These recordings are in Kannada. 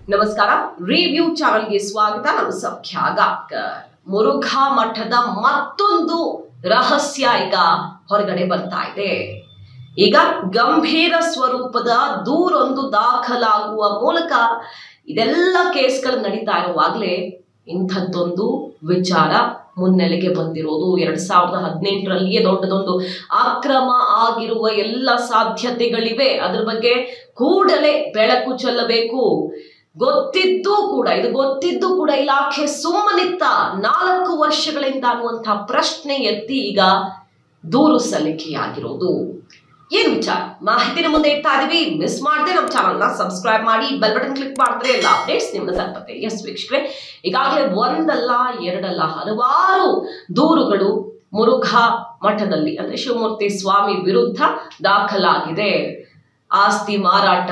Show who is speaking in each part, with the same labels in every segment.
Speaker 1: ನಮಸ್ಕಾರ ರಿವ್ಯೂ ಚಾನಲ್ಗೆ ಸ್ವಾಗತ ನಾನು ಸೌಖ್ಯ ಗಾಬ್ಕರ್ ಮುರುಘಾ ಮಠದ ಮತ್ತೊಂದು ರಹಸ್ಯ ಈಗ ಹೊರಗಡೆ ಬರ್ತಾ ಇದೆ ಈಗ ಗಂಭೀರ ಸ್ವರೂಪದ ದೂರೊಂದು ದಾಖಲಾಗುವ ಮೂಲಕ ಇದೆಲ್ಲ ಕೇಸ್ಗಳು ನಡೀತಾ ಇರುವಾಗಲೇ ಇಂಥದ್ದೊಂದು ವಿಚಾರ ಮುನ್ನೆಲೆಗೆ ಬಂದಿರೋದು ಎರಡ್ ಸಾವಿರದ ಹದಿನೆಂಟರಲ್ಲಿಯೇ ದೊಡ್ಡದೊಂದು ಅಕ್ರಮ ಆಗಿರುವ ಎಲ್ಲ ಸಾಧ್ಯತೆಗಳಿವೆ ಅದ್ರ ಬಗ್ಗೆ ಕೂಡಲೇ ಬೆಳಕು ಚೆಲ್ಲಬೇಕು ಗೊತ್ತಿದ್ದು ಕೂಡ ಇದು ಗೊತ್ತಿದ್ದು ಕೂಡ ಇಲಾಖೆ ಸುಮ್ಮನಿತ್ತ ನಾಲ್ಕು ವರ್ಷಗಳಿಂದ ಅನ್ನುವಂಥ ಪ್ರಶ್ನೆ ಎತ್ತಿ ಈಗ ದೂರು ಸಲ್ಲಿಕೆಯಾಗಿರೋದು ಏನ್ ವಿಚಾರ ಮಾಹಿತಿನ ಮುಂದೆ ಇಡ್ತಾ ಇದೀವಿ ಮಿಸ್ ಮಾಡದೆ ನಮ್ಮ ಚಾನಲ್ನ ಸಬ್ಸ್ಕ್ರೈಬ್ ಮಾಡಿ ಬೆಲ್ ಬಟನ್ ಕ್ಲಿಕ್ ಮಾಡಿದ್ರೆ ಎಲ್ಲ ಅಪ್ಡೇಟ್ಸ್ ನಿಮ್ಗೆ ತಲುಪತ್ತೆ ಎಸ್ ವೀಕ್ಷಕರೇ ಈಗಾಗಲೇ ಒಂದಲ್ಲ ಎರಡಲ್ಲ ಹಲವಾರು ದೂರುಗಳು ಮುರುಘಾ ಮಠದಲ್ಲಿ ಅಂದ್ರೆ ಶಿವಮೂರ್ತಿ ಸ್ವಾಮಿ ವಿರುದ್ಧ ದಾಖಲಾಗಿದೆ ಆಸ್ತಿ ಮಾರಾಟ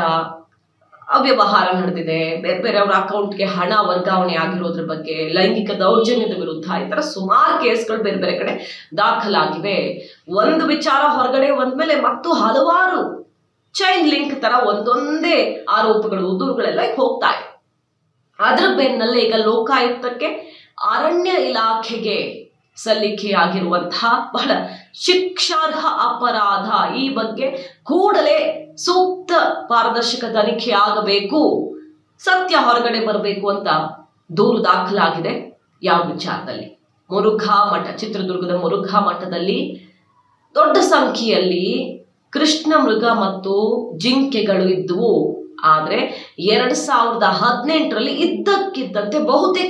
Speaker 1: ಅವ್ಯವಹಾರ ನಡೆದಿದೆ ಬೇರೆ ಬೇರೆಯವರ ಅಕೌಂಟ್ಗೆ ಹಣ ವರ್ಗಾವಣೆ ಆಗಿರೋದ್ರ ಬಗ್ಗೆ ಲೈಂಗಿಕ ದೌರ್ಜನ್ಯದ ವಿರುದ್ಧ ಈ ತರ ಸುಮಾರು ಕೇಸ್ಗಳು ಬೇರೆ ಬೇರೆ ಕಡೆ ದಾಖಲಾಗಿವೆ ಒಂದು ವಿಚಾರ ಹೊರಗಡೆ ಒಂದ್ಮೇಲೆ ಮತ್ತು ಹಲವಾರು ಚೈನ್ ಲಿಂಕ್ ತರ ಒಂದೊಂದೇ ಆರೋಪಗಳು ದೂರುಗಳೆಲ್ಲ ಈಗ ಹೋಗ್ತಾ ಇದೆ ಅದ್ರ ಬೆನ್ನಲ್ಲೇ ಈಗ ಲೋಕಾಯುಕ್ತಕ್ಕೆ ಅರಣ್ಯ ಇಲಾಖೆಗೆ ಸಲ್ಲಿಕೆಯಾಗಿರುವಂತಹ ಬಹಳ ಶಿಕ್ಷಾರ್ಹ ಅಪರಾಧ ಈ ಬಗ್ಗೆ ಕೂಡಲೇ ಸೂಕ್ತ ಪಾರದರ್ಶಕ ತನಿಖೆ ಆಗಬೇಕು ಸತ್ಯ ಹೊರಗಡೆ ಬರಬೇಕು ಅಂತ ದೂರು ದಾಖಲಾಗಿದೆ ಯಾವ ವಿಚಾರದಲ್ಲಿ ಮುರುಘಾ ಮಠ ಚಿತ್ರದುರ್ಗದ ಮುರುಘಾ ಮಠದಲ್ಲಿ ದೊಡ್ಡ ಸಂಖ್ಯೆಯಲ್ಲಿ ಕೃಷ್ಣ ಮೃಗ ಮತ್ತು ಜಿಂಕೆಗಳು ಇದ್ದುವು ಆದ್ರೆ ಎರಡ್ ಸಾವಿರದ ಹದಿನೆಂಟರಲ್ಲಿ ಇದ್ದಕ್ಕಿದ್ದಂತೆ ಬಹುತೇಕ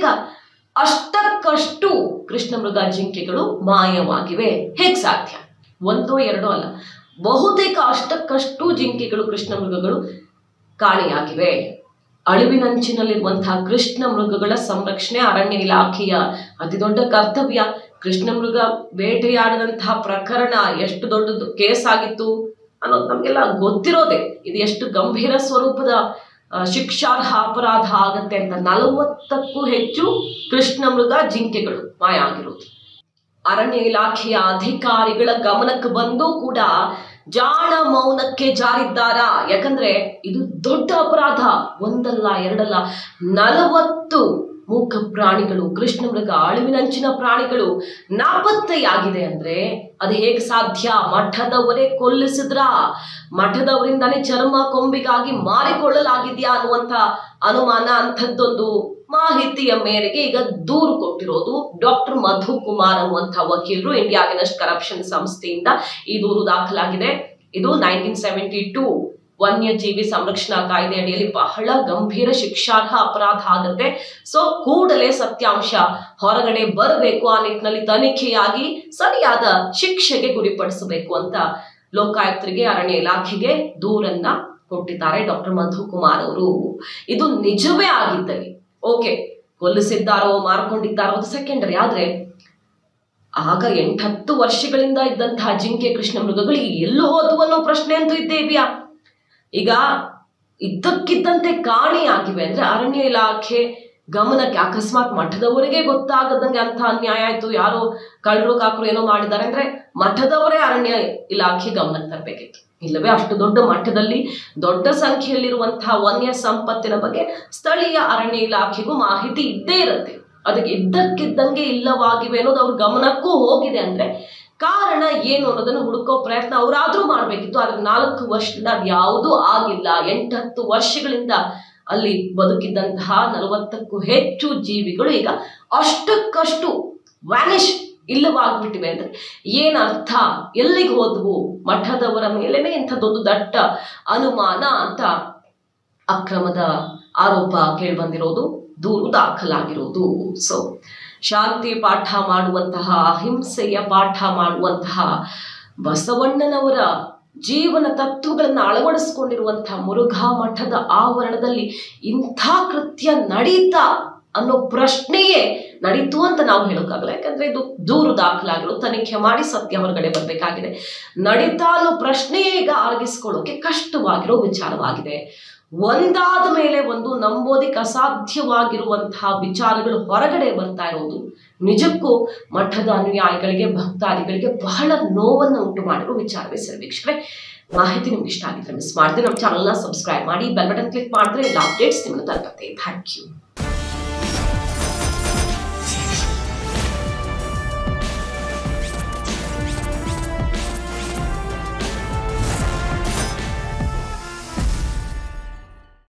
Speaker 1: ಅಷ್ಟಕ್ಕಷ್ಟು ಕೃಷ್ಣ ಮೃಗ ಜಿಂಕೆಗಳು ಮಾಯವಾಗಿವೆ ಹೇಗ್ ಸಾಧ್ಯ ಒಂದೋ ಎರಡೋ ಅಲ್ಲ ಬಹುತೇಕ ಅಷ್ಟಕ್ಕಷ್ಟು ಜಿಂಕೆಗಳು ಕೃಷ್ಣ ಮೃಗಗಳು ಕಾಣೆಯಾಗಿವೆ ಅಳಿವಿನಂಚಿನಲ್ಲಿರುವಂತಹ ಕೃಷ್ಣ ಮೃಗಗಳ ಸಂರಕ್ಷಣೆ ಅರಣ್ಯ ಇಲಾಖೆಯ ಅತಿದೊಡ್ಡ ಕರ್ತವ್ಯ ಕೃಷ್ಣ ಮೃಗ ಬೇಟೆಯಾಡದಂತಹ ಪ್ರಕರಣ ಎಷ್ಟು ದೊಡ್ಡದು ಕೇಸ್ ಆಗಿತ್ತು ಅನ್ನೋದು ನಮಗೆಲ್ಲ ಗೊತ್ತಿರೋದೆ ಇದು ಎಷ್ಟು ಗಂಭೀರ ಸ್ವರೂಪದ ಆ, ಶಿಕ್ಷಾರ್ಹ ಅಪರಾಧ ಆಗತ್ತೆ ಅಂತ ನಲವತ್ತಕ್ಕೂ ಹೆಚ್ಚು ಕೃಷ್ಣ ಮೃಗ ಜಿಂಕೆಗಳು ಮಾಯ ಆಗಿರೋದು ಅರಣ್ಯ ಇಲಾಖೆಯ ಅಧಿಕಾರಿಗಳ ಗಮನಕ್ಕೆ ಬಂದು ಕೂಡ ಜಾಣ ಮೌನಕ್ಕೆ ಜಾರಿದ್ದಾರಾ ಯಾಕಂದ್ರೆ ಇದು ದೊಡ್ಡ ಅಪರಾಧ ಒಂದಲ್ಲ ಎರಡಲ್ಲ ನಲವತ್ತು ಮೂಕ ಪ್ರಾಣಿಗಳು ಕೃಷ್ಣ ಮೃಗ ಅಳಿವಿನಂಚಿನ ಪ್ರಾಣಿಗಳು ನಾಪತ್ತೆಯಾಗಿದೆ ಅಂದ್ರೆ ಅದು ಹೇಗೆ ಸಾಧ್ಯ ಮಠದವರೇ ಕೊಲ್ಲಿಸಿದ್ರ ಮಠದವರಿಂದಾನೇ ಚರ್ಮ ಕೊಂಬಿಗಾಗಿ ಮಾರಿಕೊಳ್ಳಲಾಗಿದ್ಯಾ ಅನ್ನುವಂಥ ಅನುಮಾನ ಅಂಥದ್ದೊಂದು ಮಾಹಿತಿಯ ಮೇರೆಗೆ ಈಗ ದೂರು ಕೊಟ್ಟಿರೋದು ಡಾಕ್ಟರ್ ಮಧು ಕುಮಾರ್ ಅನ್ನುವಂಥ ವಕೀಲರು ಇಂಡಿಯಾ ಅಗೇನೆಸ್ಟ್ ಕರಪ್ಷನ್ ಸಂಸ್ಥೆಯಿಂದ ಈ ದೂರು ದಾಖಲಾಗಿದೆ ಇದು ನೈನ್ಟೀನ್ ಸೆವೆಂಟಿ ಟೂ ವನ್ಯಜೀವಿ ಸಂರಕ್ಷಣಾ ಕಾಯ್ದೆ ಅಡಿಯಲ್ಲಿ ಬಹಳ ಗಂಭೀರ ಶಿಕ್ಷಾರ್ಹ ಅಪರಾಧ ಆಗುತ್ತೆ ಸೊ ಕೂಡಲೇ ಸತ್ಯಾಂಶ ಹೊರಗಡೆ ಬರಬೇಕು ಆ ನಿಟ್ಟಿನಲ್ಲಿ ತನಿಖೆಯಾಗಿ ಸರಿಯಾದ ಶಿಕ್ಷೆಗೆ ಗುರಿಪಡಿಸಬೇಕು ಅಂತ ಲೋಕಾಯುಕ್ತರಿಗೆ ಅರಣ್ಯ ಇಲಾಖೆಗೆ ದೂರನ್ನ ಕೊಟ್ಟಿದ್ದಾರೆ ಡಾಕ್ಟರ್ ಮಧು ಕುಮಾರ್ ಅವರು ಇದು ನಿಜವೇ ಆಗಿದ್ದಲ್ಲಿ ಓಕೆ ಕೊಲ್ಲಿಸಿದ್ದಾರೋ ಮಾರ್ಕೊಂಡಿದ್ದಾರೋ ಅದು ಸೆಕೆಂಡರಿ ಆದ್ರೆ ಆಗ ಎಂಟತ್ತು ವರ್ಷಗಳಿಂದ ಇದ್ದಂತಹ ಜಿಂಕೆ ಕೃಷ್ಣ ಮೃಗಗಳು ಈಗ ಎಲ್ಲೂ ಹೋದ್ವು ಅನ್ನೋ ಪ್ರಶ್ನೆ ಅಂತೂ ಇದ್ದೇ ಇದೆಯಾ ಈಗ ಇದ್ದಕ್ಕಿದ್ದಂತೆ ಕಾಣೆಯಾಗಿವೆ ಅಂದ್ರೆ ಅರಣ್ಯ ಇಲಾಖೆ ಗಮನಕ್ಕೆ ಅಕಸ್ಮಾತ್ ಮಠದವರಿಗೆ ಗೊತ್ತಾಗದಂಗೆ ಅಂತ ಅನ್ಯಾಯ ಆಯ್ತು ಯಾರೋ ಕಳ್ಳರು ಕಾಕರು ಏನೋ ಮಾಡಿದ್ದಾರೆ ಅಂದ್ರೆ ಮಠದವರೇ ಅರಣ್ಯ ಇಲಾಖೆ ಗಮನಕ್ಕೆ ತರಬೇಕಿತ್ತು ಇಲ್ಲವೇ ಅಷ್ಟು ದೊಡ್ಡ ಮಠದಲ್ಲಿ ದೊಡ್ಡ ಸಂಖ್ಯೆಯಲ್ಲಿರುವಂತಹ ವನ್ಯ ಸಂಪತ್ತಿನ ಬಗ್ಗೆ ಸ್ಥಳೀಯ ಅರಣ್ಯ ಇಲಾಖೆಗೂ ಮಾಹಿತಿ ಇದ್ದೇ ಇರುತ್ತೆ ಅದಕ್ಕೆ ಇದ್ದಕ್ಕಿದ್ದಂಗೆ ಇಲ್ಲವಾಗಿವೆ ಅನ್ನೋದು ಅವ್ರ ಗಮನಕ್ಕೂ ಹೋಗಿದೆ ಅಂದ್ರೆ ಕಾರಣ ಏನು ಅನ್ನೋದನ್ನು ಹುಡುಕೋ ಪ್ರಯತ್ನ ಅವರಾದ್ರೂ ಮಾಡ್ಬೇಕಿತ್ತು ಆದ್ರೆ ನಾಲ್ಕು ವರ್ಷದಿಂದ ಅದು ಯಾವುದೂ ಆಗಿಲ್ಲ ಎಂಟತ್ತು ವರ್ಷಗಳಿಂದ ಅಲ್ಲಿ ಬದುಕಿದ್ದಂತಹ ನಲವತ್ತಕ್ಕೂ ಹೆಚ್ಚು ಜೀವಿಗಳು ಈಗ ಅಷ್ಟಕ್ಕಷ್ಟು ವ್ಯಾನಿಶ್ ಇಲ್ಲವಾಗ್ಬಿಟ್ಟಿವೆ ಅಂದ್ರೆ ಏನ್ ಅರ್ಥ ಎಲ್ಲಿಗೆ ಹೋದ್ವು ಮಠದವರ ಮೇಲೇನೆ ಇಂಥದ್ದೊಂದು ದಟ್ಟ ಅನುಮಾನ ಅಂತ ಅಕ್ರಮದ ಆರೋಪ ಕೇಳಿಬಂದಿರೋದು ದೂರು ದಾಖಲಾಗಿರೋದು ಸೊ ಶಾಂತಿ ಪಾಠ ಮಾಡುವಂತಹ ಅಹಿಂಸೆಯ ಪಾಠ ಮಾಡುವಂತಹ ಬಸವಣ್ಣನವರ ಜೀವನ ತತ್ವಗಳನ್ನು ಅಳವಡಿಸಿಕೊಂಡಿರುವಂತಹ ಮುರುಘಾ ಮಠದ ಆವರಣದಲ್ಲಿ ಇಂಥ ಕೃತ್ಯ ನಡೀತಾ ಅನ್ನೋ ಪ್ರಶ್ನೆಯೇ ನಡೀತು ಅಂತ ನಾವು ಹೇಳೋಕ್ಕಾಗಲ್ಲ ಯಾಕಂದ್ರೆ ಇದು ದೂರು ದಾಖಲಾಗಿರೋ ತನಿಖೆ ಮಾಡಿ ಸತ್ಯ ಹೊರಗಡೆ ಬರಬೇಕಾಗಿದೆ ನಡೀತಾ ಅನ್ನೋ ಪ್ರಶ್ನೆಯೇ ಈಗ ಆರಗಿಸ್ಕೊಳ್ಳೋಕೆ ಕಷ್ಟವಾಗಿರೋ ವಿಚಾರವಾಗಿದೆ ಒಂದಾದ ಮೇಲೆ ಒಂದು ನಂಬೋದಿಕ್ಕೆ ಅಸಾಧ್ಯವಾಗಿರುವಂತಹ ವಿಚಾರಗಳು ಹೊರಗಡೆ ಬರ್ತಾ ಇರೋದು ನಿಜಕ್ಕೂ ಮಠದ ಅನುಯಾಯಿಗಳಿಗೆ ಭಕ್ತಾದಿಗಳಿಗೆ ಬಹಳ ನೋವನ್ನು ಉಂಟು ಮಾಡಿರುವ ವಿಚಾರವೇ ಸರ್ ವೀಕ್ಷಕರೇ ಮಾಹಿತಿ ನಿಮ್ಗೆ ಇಷ್ಟ ಆಗಿದ್ರೆ ಮಿಸ್ ಮಾಡಿದ್ರೆ ನಮ್ಮ ಚಾನಲ್ನ ಸಬ್ಸ್ಕ್ರೈಬ್ ಮಾಡಿ ಬೆಲ್ ಬಟನ್ ಕ್ಲಿಕ್ ಮಾಡಿದ್ರೆ ಎಲ್ಲ ಅಪ್ಡೇಟ್ಸ್ ನಿಮ್ಮನ್ನು ತಲುಪುತ್ತೆ ಥ್ಯಾಂಕ್ ಯು